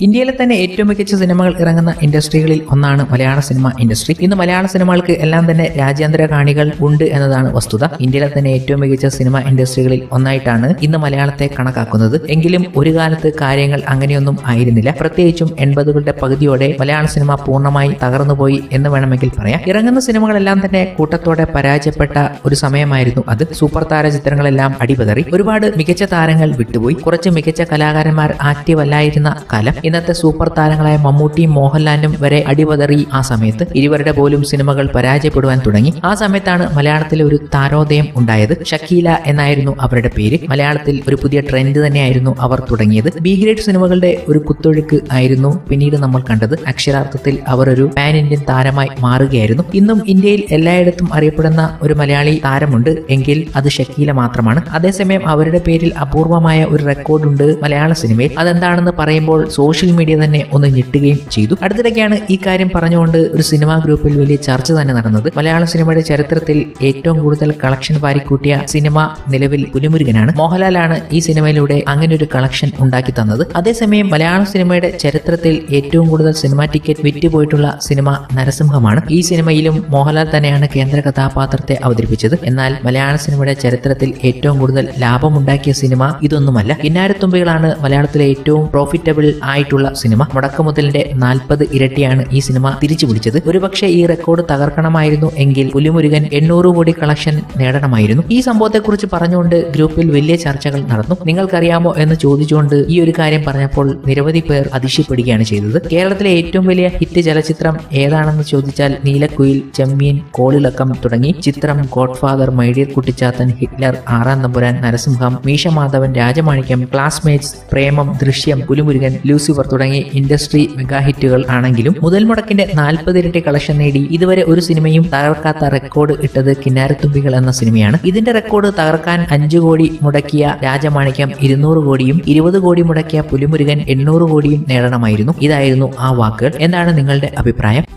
ഇന്ത്യയിലെ തന്നെ ഏറ്റവും മികച്ച സിനിമകൾ ഇറങ്ങുന്ന ഇൻഡസ്ട്രികളിൽ ഒന്നാണ് മലയാള സിനിമ ഇൻഡസ്ട്രി ഇന്ന് മലയാള സിനിമകൾക്ക് എല്ലാം തന്നെ രാജ്യാന്തര കാണികൾ ഉണ്ട് എന്നതാണ് വസ്തുത ഇന്ത്യയിലെ തന്നെ ഏറ്റവും മികച്ച സിനിമ ഇൻഡസ്ട്രികളിൽ ഒന്നായിട്ടാണ് ഇന്ന് മലയാളത്തെ കണക്കാക്കുന്നത് എങ്കിലും ഒരു കാലത്ത് കാര്യങ്ങൾ അങ്ങനെയൊന്നും ആയിരുന്നില്ല പ്രത്യേകിച്ചും എൺപതുകളുടെ പകുതിയോടെ മലയാള സിനിമ പൂർണ്ണമായി തകർന്നുപോയി എന്ന് വേണമെങ്കിൽ പറയാം ഇറങ്ങുന്ന സിനിമകളെല്ലാം തന്നെ കൂട്ടത്തോടെ പരാജയപ്പെട്ട ഒരു സമയമായിരുന്നു അത് സൂപ്പർ താര ചിത്രങ്ങളെല്ലാം അടിപതറി ഒരുപാട് മികച്ച താരങ്ങൾ വിട്ടുപോയി കുറച്ച് മികച്ച കലാകാരന്മാർ ആക്റ്റീവ് അല്ലായിരുന്ന കാലം ഇന്നത്തെ സൂപ്പർ താരങ്ങളായ മമ്മൂട്ടിയും മോഹൻലാലും വരെ അടിപതറി ആ സമയത്ത് ഇരുവരുടെ പോലും സിനിമകൾ പരാജയപ്പെടുവാൻ തുടങ്ങി ആ സമയത്താണ് മലയാളത്തിൽ ഒരു താരോദയം ഉണ്ടായത് ഷക്കീല എന്നായിരുന്നു അവരുടെ പേര് മലയാളത്തിൽ ഒരു പുതിയ ട്രെൻഡ് തന്നെയായിരുന്നു അവർ തുടങ്ങിയത് ബി ഗ്രേഡ് സിനിമകളുടെ ഒരു കുത്തൊഴുക്ക് ആയിരുന്നു പിന്നീട് നമ്മൾ കണ്ടത് അക്ഷരാർത്ഥത്തിൽ അവർ ഒരു പാൻ ഇന്ത്യൻ താരമായി മാറുകയായിരുന്നു ഇന്നും ഇന്ത്യയിൽ എല്ലായിടത്തും അറിയപ്പെടുന്ന ഒരു മലയാളി താരമുണ്ട് എങ്കിൽ അത് ഷക്കീല മാത്രമാണ് അതേസമയം അവരുടെ പേരിൽ അപൂർവമായ ഒരു റെക്കോർഡുണ്ട് മലയാള സിനിമയിൽ അതെന്താണെന്ന് പറയുമ്പോൾ സോഷ്യൽ മീഡിയ തന്നെ ഒന്ന് ഞെട്ടുകയും ചെയ്തു അടുത്തിടയ്ക്കാണ് ഈ കാര്യം പറഞ്ഞുകൊണ്ട് ഒരു സിനിമാ ഗ്രൂപ്പിൽ വലിയ ചർച്ച തന്നെ നടന്നത് മലയാള സിനിമയുടെ ചരിത്രത്തിൽ ഏറ്റവും കൂടുതൽ കളക്ഷൻ വാരിക്കൂട്ടിയ സിനിമ നിലവിൽ പുലിമുരുകനാണ് മോഹൻലാലാണ് ഈ സിനിമയിലൂടെ അങ്ങനെ ഒരു കളക്ഷൻ ഉണ്ടാക്കി തന്നത് അതേസമയം മലയാള സിനിമയുടെ ചരിത്രത്തിൽ ഏറ്റവും കൂടുതൽ സിനിമാ ടിക്കറ്റ് വിറ്റുപോയിട്ടുള്ള സിനിമ നരസിംഹമാണ് ഈ സിനിമയിലും മോഹൻലാൽ തന്നെയാണ് കേന്ദ്ര കഥാപാത്രത്തെ അവതരിപ്പിച്ചത് എന്നാൽ മലയാള സിനിമയുടെ ചരിത്രത്തിൽ ഏറ്റവും കൂടുതൽ ലാഭമുണ്ടാക്കിയ സിനിമ ഇതൊന്നുമല്ല കിന്നാരത്തുമ്പികളാണ് മലയാളത്തിലെ ഏറ്റവും പ്രോഫിറ്റബിൾ ആയിട്ടുള്ള സിനിമ മുടക്കുമുതലിന്റെ നാൽപ്പത് ഇരട്ടിയാണ് ഈ സിനിമ തിരിച്ചു പിടിച്ചത് ഒരുപക്ഷെ ഈ റെക്കോർഡ് തകർക്കണമായിരുന്നു എങ്കിൽ പുലിമുരുകൻ എണ്ണൂറ് കോടി കളക്ഷൻ നേടണമായിരുന്നു ഈ സംഭവത്തെക്കുറിച്ച് പറഞ്ഞുകൊണ്ട് ഗ്രൂപ്പിൽ വലിയ ചർച്ചകൾ നടന്നു നിങ്ങൾക്കറിയാമോ എന്ന് ചോദിച്ചുകൊണ്ട് ഈ ഒരു കാര്യം പറഞ്ഞപ്പോൾ നിരവധി പേർ അതിശയപ്പെടുകയാണ് ചെയ്തത് കേരളത്തിലെ ഏറ്റവും വലിയ ഹിറ്റ് ചലച്ചിത്രം ഏതാണെന്ന് ചോദിച്ചാൽ നീലക്കുയിൽ ചെമ്മീൻ കോളിളക്കം തുടങ്ങി ചിത്രം godfather my dear Kuttichathan Hitler Aaram Thampuran Narasimham Meesamadhavan Rajamanikyam Classmates Premam Drishyam Pulimurugan Lucifer തുടങ്ങി ഇൻഡസ്ട്രി മെഗാ ഹിറ്റുകൾ ആണെങ്കിലും മുതൽ മുടക്കിന്റെ നാൽപ്പത് ഇരട്ടി കളക്ഷൻ നേടി ഇതുവരെ ഒരു സിനിമയും തകർക്കാത്ത റെക്കോർഡ് ഇട്ടത് കിന്നാരത്തുമ്പികൾ എന്ന സിനിമയാണ് ഇതിന്റെ റെക്കോർഡ് തകർക്കാൻ അഞ്ചു കോടി മുടക്കിയ രാജമാണിക്യം ഇരുന്നൂറ് കോടിയും ഇരുപത് കോടി മുടക്കിയ പുലിമുരുകൻ എണ്ണൂറ് കോടിയും നേടണമായിരുന്നു ഇതായിരുന്നു ആ വാക്കുകൾ എന്താണ് നിങ്ങളുടെ അഭിപ്രായം